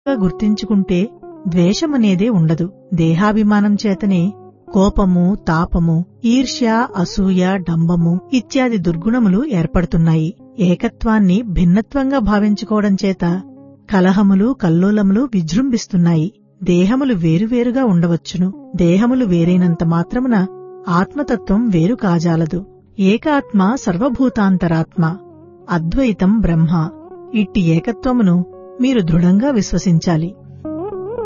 గుర్తించుకుంటే ద్వేషమనేదే ఉండదు దేహాభిమానం చేతనే కోపము తాపము ఈర్ష్య అసూయ డంబము ఇత్యాది దుర్గుణములు ఏర్పడుతున్నాయి ఏకత్వాన్ని భిన్నత్వంగా భావించుకోవడం చేత కలహములు కల్లోలములు విజృంభిస్తున్నాయి దేహములు వేరువేరుగా ఉండవచ్చును దేహములు వేరైనంత మాత్రమున ఆత్మతత్వం వేరు కాజాలదు ఏకాత్మ సర్వభూతాంతరాత్మ అద్వైతం బ్రహ్మ ఇట్టి ఏకత్వమును మీరు దృఢంగా విశ్వసించాలి